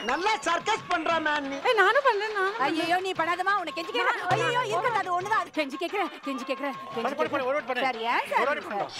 நல்லா சர்க்கஸ் பண்றா மேன் நீ ஏய் நானும் பண்றேன் நானும் ஐயோ நீ பண்ணாதமா உன்னை கெஞ்சி கேக்குறேன் ஐயோ இருக்குது அது ஒண்ணுதான் அது கெஞ்சி கேக்குறேன் கெஞ்சி கேக்குறேன் கெஞ்சி பண்ணு, பண்ணு, ஒரு வாட்டி கேக்குறேன் பண்ணு. சரி ஏன் ஒரு சார் வாட்டி பண்ணு.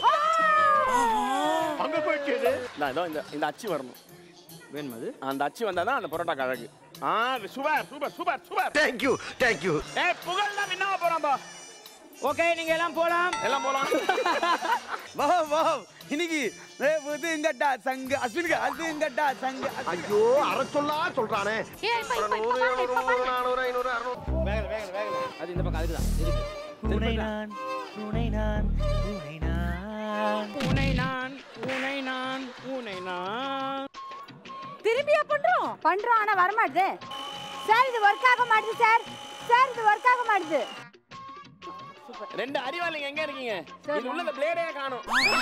ஓய். அங்க போயிடுச்சு இது. இந்தா, இதோ இந்த இந்த அச்சு வரணும் வேணுமா அது அந்த அச்சு வந்தாதான் அந்த பரோட்டா அழகு ஆ super super super super thank you thank you ஏய் புகழ் தான் என்ன போறான் பா ஓகே நீங்க எல்லாம் போலாம் எல்லாம் போலாம் வா வா இன்னைக்கு ஏ புதுங்கட்டா சங்கு அஸ்வினுக்கு அதுங்கட்டா சங்கு ஐயோ அரை சொல்லா சொல்றானே ஏய் இப்ப இப்ப இப்ப பாருங்க இப்ப பாருங்க நானூறு ஐநூறு அறுநூறு வேகல வேகல வேகல அது இந்த பக்கம் அதுக்கு தான் இருக்கு உனை நான் உனை நான் உனை நான் உனை நான் உனை நான் உனை நான் திரும்பியா பண்றோம் பண்றோம் ஆனா வர மாட்டுது சார் இது ஒர்க் ஆக மாட்டுது சார் சார் இது ஒர்க் ஆக மாட்டுது ரெண்டு அறிவாளிங்க எங்க இருக்கீங்க இது உள்ள இந்த பிளேடே காணும்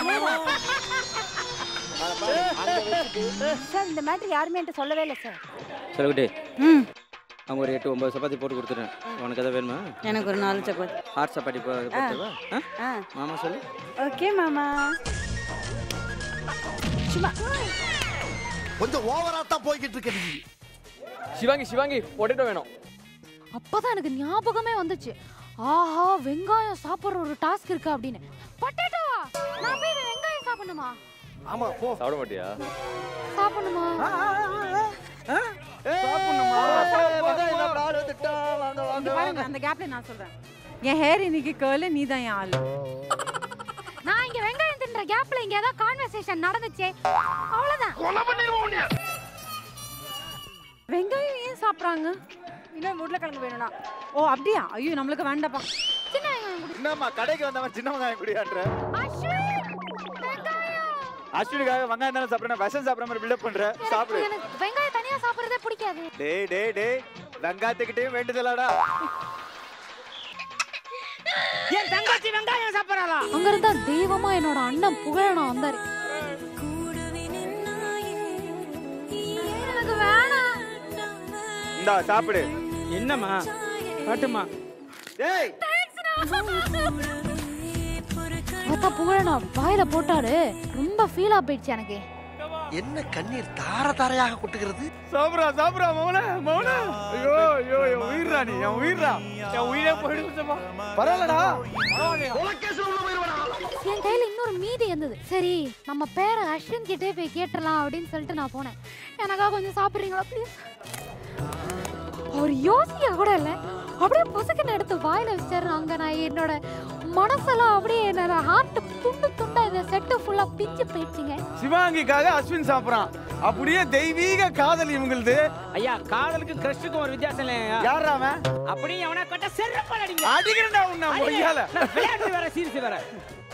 சார் இந்த மேட்டர் யாருமே என்கிட்ட சொல்லவே இல்லை சார் சொல்லகுட்டி ம் அவங்க ஒரு எட்டு ஒன்பது சப்பாத்தி போட்டு கொடுத்துட்டேன் உனக்கு எதாவது வேணுமா எனக்கு ஒரு நாலு சப்பாத்தி ஹாட் சப்பாத்தி போ- போட்டுவா ஆ? ஆ மாமா சொல்லு ஓகே மாமா சும்மா கொஞ்சம் ஓவரா தான் போய்கிட்டு இருக்க நீ சிவாங்கி சிவாங்கி பொட்டேட்டோ வேணும் அப்பதான் எனக்கு ஞாபகமே வந்துச்சு ஆஹா வெங்காயம் சாப்பிடுற ஒரு டாஸ்க் இருக்கு அப்படின்னு பொட்டேட்டோவா நான் போய் வெங்காயம் சாப்பிடணுமா ஆமா போ சாப்பிட மாட்டியா சாப்பிடணுமா இங்க பாருங்க அந்த கேப்ல நான் சொல்றேன் என் ஹேர் இன்னைக்கு கேர்ல நீ தான் என் ஆளு நான் இங்க வெங்காயம் தின்ற கேப்ல இங்க ஏதாவது கான்வர்சேஷன் நடந்துச்சே அவ்வளவுதான் வெங்காயம் ஏன் சாப்பிடுறாங்க இன்னும் உருளைக்கிழங்கு வேணும்னா ஓ அப்படியா ஐயோ நம்மளுக்கு வேண்டாப்பா சின்ன வெங்காயம் கொடு. என்னம்மா கடைக்கு வந்தவன் சின்ன வெங்காயம் குடியான்ற அஸ்வின், வெங்காயம். அஸ்வினுக்காக வெங்காயம் தானே சாப்பிட்றேன் விஷம் சாப்பிட்ற மாதிரி பில்டப் பண்ற சாப்பிடு எனக்கு வெங்காயம் தனியா சாப்பிடுறதே பிடிக்காது டேய் டேய் டேய் வெங்காயத்துக்கிட்டே வேண்டுதலாடா என் தங்கச்சி வெங்காயம் சாப்பிடறாளா அங்க இருந்தா தெய்வமா என்னோட அண்ணன் புகழணும் வந்தாரு எனக்கு வேணாம் இந்தா சாப்பிடு என்னம்மா காட்டுமா டேய் பார்த்தா புகழணும் வாயில போட்டாரு ரொம்ப ஃபீலா போயிடுச்சு எனக்கு என்ன கண்ணீர் தார தாரையாக கொட்டுகிறது சாப்பிடா சாப்பிடா மௌன மௌன ஐயோ ஐயோ என் உயிர்ரா நீ என் உயிர்ரா என் உயிரே போயிடுச்சுமா பரவாயில்லடா உலகேஸ்ல உள்ள போயிருவானா என் கையில இன்னொரு மீதி இருந்தது சரி நம்ம பேரை அஸ்வின் கிட்டே போய் கேட்டுடலாம் அப்படின்னு சொல்லிட்டு நான் போனேன் எனக்காக கொஞ்சம் சாப்பிடுறீங்களா ப்ளீஸ் அவர் யோசிக்க கூட இல்லை அப்படியே பொசுக்குன்னு எடுத்து வாயில வச்சாரு அங்க நான் என்னோட மனசெல்லாம் அப்படியே என்னோட ஹார்ட் துண்டு துண்டா இந்த செட்டு ஃபுல்லா பிஞ்சு போயிடுச்சுங்க சிவாங்கிக்காக அஸ்வின் சாப்பிடுறான் அப்படியே தெய்வீக காதல் இவங்களுது ஐயா காதலுக்கு கிரஷுக்கும் ஒரு வித்தியாசம் இல்லையா யாரா அவன் அப்படியே எவனா கட்ட செருப்பால் அடிங்க அடிக்கிறேன்டா உன்னை பொய்யால விளையாட்டு வேற சீரிச்சு வேற